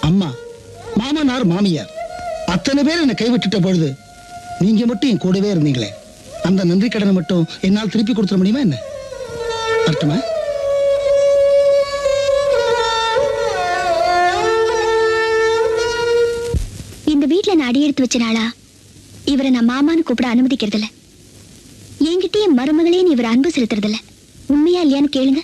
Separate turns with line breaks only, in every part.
அம்மா மாமனார் மாமியார் அத்தனை பேர் என்னை கைவிட்டுட்ட பொழுது நீங்க மட்டும் என் கூடவே இருந்தீங்களே அந்த நன்றி கடனை மட்டும் என்னால் திருப்பி கொடுத்துட முடியுமா என்ன வரட்டுமா
இந்த வீட்ல நான் அடியெடுத்து வச்ச நாளா இவரை நான் மாமான்னு கூப்பிட அனுமதிக்கிறது இல்ல என்கிட்டயே மருமகளேன்னு இவர் அன்பு செலுத்துறது இல்ல உண்மையா இல்லையான்னு கேளுங்க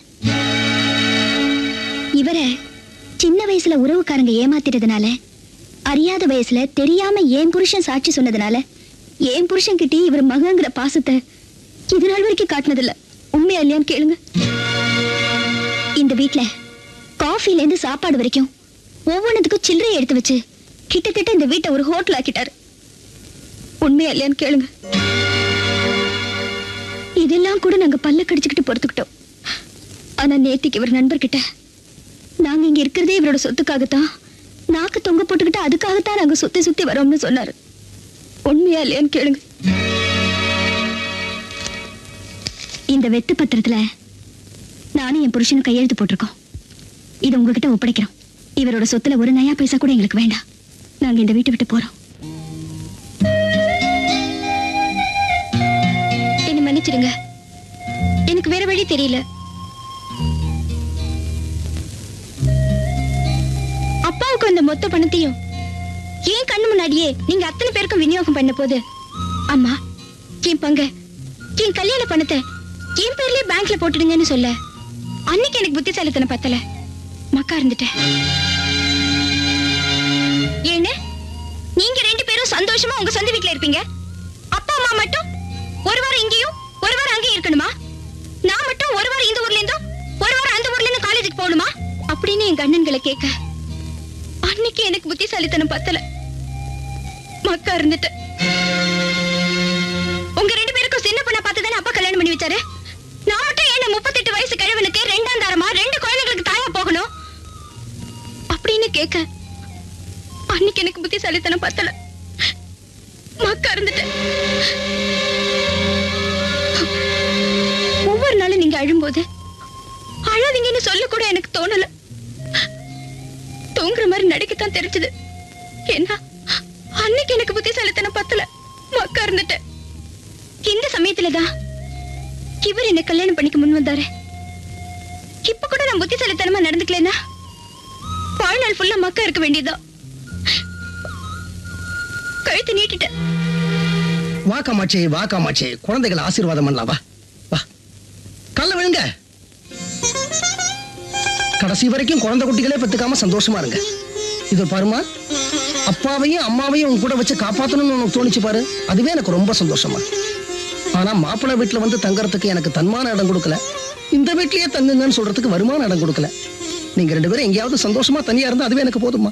இவரை சின்ன வயசுல உறவுக்காரங்க ஏமாத்திட்டதுனால அறியாத வயசுல தெரியாம ஏன் புருஷன் சாட்சி சொன்னதுனால ஏன் புருஷன் கிட்டே இவர் மகங்கிற பாசத்தை இது நாள் வரைக்கும் காட்டினதில்ல உண்மையா இல்லையான்னு கேளுங்க இந்த வீட்ல காஃபில இருந்து சாப்பாடு வரைக்கும் ஒவ்வொன்றுத்துக்கும் சில்லறை எடுத்து வச்சு கிட்டத்தட்ட இந்த வீட்டை ஒரு ஹோட்டல் ஆக்கிட்டாரு உண்மையா இல்லையான்னு கேளுங்க இதெல்லாம் கூட நாங்க பல்ல கடிச்சுக்கிட்டு பொறுத்துக்கிட்டோம் ஆனா நேத்திக்கு இவர் நண்பர்கிட்ட நாங்க இங்க இருக்கிறதே இவரோட சொத்துக்காகத்தான் நாக்கு தொங்க போட்டுக்கிட்டு அதுக்காகத்தான் நாங்க சுத்தி சுத்தி வரோம்னு சொன்னாரு உண்மையா இல்லையான்னு கேளுங்க இந்த வெத்து பத்திரத்துல நானும் என் புருஷனும் கையெழுத்து போட்டிருக்கோம் இது உங்ககிட்ட ஒப்படைக்கிறோம் இவரோட சொத்துல ஒரு நயா பைசா கூட எங்களுக்கு வேண்டாம் நாங்க இந்த வீட்டை விட்டு போறோம் என்ன மன்னிச்சிடுங்க எனக்கு வேற வழி தெரியல அப்பாவுக்கு அந்த மொத்த பணத்தையும் ஏன் கண்ணு முன்னாடியே நீங்க அத்தனை பேருக்கும் விநியோகம் பண்ண போது அம்மா என் பங்க என் கல்யாண பணத்தை என் பேர்லயே பேங்க்ல போட்டுடுங்கன்னு சொல்ல அன்னைக்கு எனக்கு புத்திசாலித்தனம் பத்தல மக்கா இருந்துட்டேன் ஏன்னு நீங்க ரெண்டு பேரும் சந்தோஷமா உங்க சொந்த வீட்ல இருப்பீங்க அப்பா அம்மா மட்டும் ஒரு வாரம் இங்கேயும் ஒரு வாரம் அங்கேயும் இருக்கணுமா நான் மட்டும் ஒரு வாரம் இந்த ஊர்ல இருந்தும் ஒரு வாரம் அந்த ஊர்ல இருந்து காலேஜுக்கு போகணுமா அப்படின்னு என் கண்ணன்களை கேட்க அன்னைக்கு எனக்கு புத்திசாலித்தனம் பத்தல மக்கா இருந்துட்டேன் உங்க ரெண்டு பேருக்கும் சின்ன பொண்ணை பார்த்து தானே அப்பா கல்யாணம் பண்ணி வச்சாரு நான் மட்டும் என்ன முப்பத்தெட்டு வயசு கிழவனுக்கு ரெண்டாம் தாரமா ரெண்டு குழந்தைகளுக்கு தாயா போகணும் அப்படின்னு கேட்க அன்னைக்கு எனக்கு புத்திசாலித்தனம் பத்தல மக்கா இருந்துட்டேன் ஒவ்வொரு நாளும் நீங்க அழும்போது அழாதீங்கன்னு சொல்ல கூட எனக்கு தோணல தூங்குற மாதிரி நடிக்கத்தான் தெரிஞ்சது ஏன்னா அன்னைக்கு எனக்கு புத்திசாலித்தனம் பத்தல மக்கா இருந்துட்டேன் இந்த சமயத்துலதான் இவர் என்ன கல்யாணம் பண்ணிக்க முன் வந்தாரு இப்ப கூட நான் புத்திசாலித்தனமா நடந்துக்கலனா வாழ்நாள் ஃபுல்லா மக்கா இருக்க வேண்டியதா கழுத்து நீட்டிட்டேன்
வா காமாட்சி வா காமாட்சி குழந்தைகளை ஆசீர்வாதம் பண்ணலாம் வா வா கல்ல விழுங்க கடைசி வரைக்கும் குழந்தை குட்டிகளே பெத்துக்காம சந்தோஷமா இருங்க இது பாருமா அப்பாவையும் அம்மாவையும் உன் கூட வச்சு காப்பாத்தணும்னு உனக்கு தோணுச்சு பாரு அதுவே எனக்கு ரொம்ப சந்தோஷமா ஆனா மாப்பிள்ளை வீட்டுல வந்து தங்கறதுக்கு எனக்கு தன்மான இடம் கொடுக்கல இந்த வீட்லயே தங்குங்கன்னு சொல்றதுக்கு வருமான இடம் கொடுக்கல நீங்க ரெண்டு பேரும் எங்கேயாவது சந்தோஷமா தனியா இருந்தா அதுவே எனக்கு போதுமா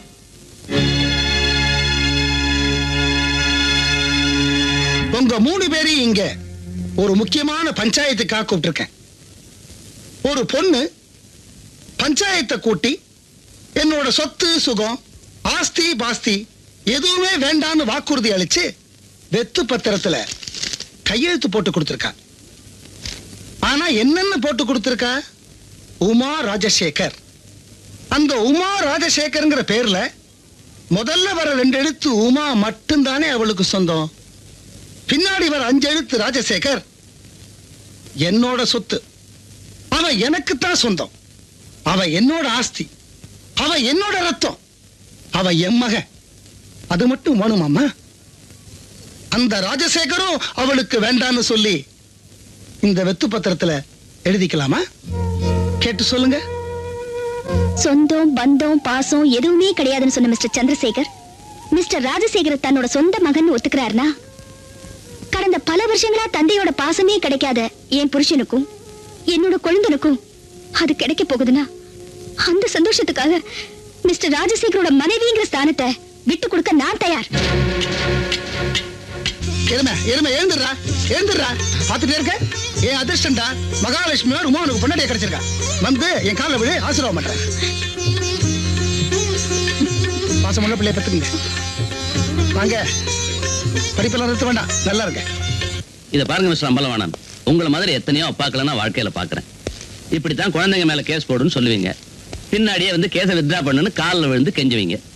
உங்க மூணு பேரையும் இங்க ஒரு முக்கியமான பஞ்சாயத்துக்காக கூப்பிட்டிருக்கேன் ஒரு பொண்ணு பஞ்சாயத்தை கூட்டி என்னோட சொத்து சுகம் ஆஸ்தி பாஸ்தி எதுவுமே வேண்டான்னு வாக்குறுதி அளிச்சு வெத்து பத்திரத்துல கையெழுத்து போட்டு கொடுத்திருக்கா ஆனா என்னென்ன போட்டு கொடுத்திருக்கா உமா ராஜசேகர் அந்த உமா ராஜசேகர்ங்கிற பேர்ல முதல்ல வர ரெண்டு எழுத்து உமா மட்டும்தானே அவளுக்கு சொந்தம் பின்னாடி வர அஞ்சு எழுத்து ராஜசேகர் என்னோட சொத்து அவ எனக்கு தான் சொந்தம் அவ என்னோட ஆஸ்தி அவ என்னோட ரத்தம் அவ என் மகன் அது மட்டும் வேணுமாமா அந்த ராஜசேகரும் அவளுக்கு வேண்டான்னு சொல்லி இந்த வெத்து பத்திரத்துல எழுதிக்கலாமா கேட்டு சொல்லுங்க
சொந்தம் பந்தம் பாசம் எதுவுமே கிடையாதுன்னு சொன்ன மிஸ்டர் சந்திரசேகர் மிஸ்டர் ராஜசேகர் தன்னோட சொந்த மகன் ஒத்துக்கிறாருனா கடந்த பல வருஷங்களா தந்தையோட பாசமே கிடைக்காத என் புருஷனுக்கும் என்னோட கொழுந்தனுக்கும் அது கிடைக்க போகுதுன்னா அந்த சந்தோஷத்துக்காக மிஸ்டர் ராஜசேகரோட மனைவிங்கிற ஸ்தானத்தை விட்டு கொடுக்க நான் தயார்
எருமை எருமை எழுந்துடுறா எழுந்துடுறா பார்த்துட்டே இருக்க என் அதிர்ஷ்டம்டா மகாலட்சுமி உமா உனக்கு பொன்னாடியே கிடைச்சிருக்கா வந்து என் காலில் விழு ஆசீர்வாதம் பண்றேன் பாசமுள்ள பிள்ளைய பத்துக்குங்க வாங்க படிப்பெல்லாம் நிறுத்த வேண்டாம் நல்லா இருக்க
இதை பாருங்க மிஸ்டர் அம்பலவாணன் உங்களை மாதிரி எத்தனையோ அப்பாக்களை நான் வாழ்க்கையில பாக்குறேன் இப்படித்தான் குழந்தைங்க மேல கேஸ் போடுன்னு சொல்லுவீங்க பின்னாடியே வந்து கேஸை வித்ரா பண்ணுன்னு காலில் விழுந்து கெஞ்சுவீங்க